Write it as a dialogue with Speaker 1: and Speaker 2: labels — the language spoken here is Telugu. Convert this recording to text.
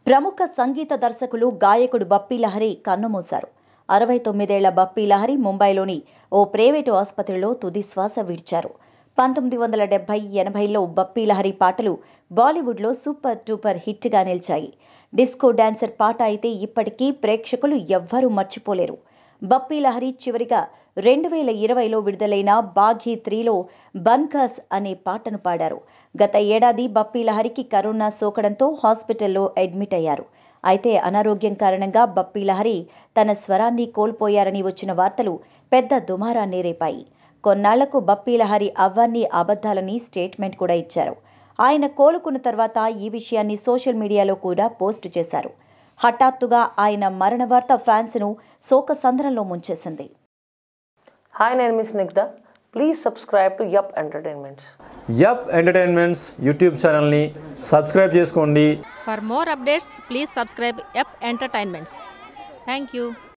Speaker 1: ప్రముఖ సంగీత దర్శకులు గాయకుడు బప్పీ లహరి కన్నుమూశారు అరవై తొమ్మిదేళ్ల బప్పీ లహరి ముంబైలోని ఓ ప్రైవేటు ఆసుపత్రిలో తుది శ్వాస విడిచారు పంతొమ్మిది వందల డెబ్బై ఎనభైలో బప్పీ లహరి పాటలు బాలీవుడ్లో సూపర్ టూపర్ హిట్గా నిలిచాయి డిస్కో డాన్సర్ పాట అయితే ఇప్పటికీ ప్రేక్షకులు ఎవ్వరూ మర్చిపోలేరు బప్పీ లహరి చివరిగా రెండు వేల ఇరవైలో విడుదలైన బాఘీ త్రీలో బన్కాస్ అనే పాటను పాడారు గత ఏడాది బప్పీ లహరికి కరోనా సోకడంతో హాస్పిటల్లో అడ్మిట్ అయ్యారు అయితే అనారోగ్యం కారణంగా బప్పీ లహరి తన స్వరాన్ని కోల్పోయారని వచ్చిన వార్తలు పెద్ద దుమారాన్ని రేపాయి కొన్నాళ్లకు బప్పీ లహరి అవ్వన్ని అబద్ధాలని స్టేట్మెంట్ కూడా ఇచ్చారు ఆయన కోలుకున్న తర్వాత ఈ విషయాన్ని సోషల్ మీడియాలో కూడా పోస్టు చేశారు హఠాత్తుగా ఆయన మరణ వార్త ఫ్యాన్స్ను శోకసంద్రంలో ముంచేసింది
Speaker 2: Hi, name is Nigda. Please subscribe to Yup Entertainments.
Speaker 3: Yup Entertainments YouTube ఛానల్ని సబ్స్క్రైబ్ చేసుకోండి
Speaker 4: For more updates, please subscribe Up Entertainments. Thank you.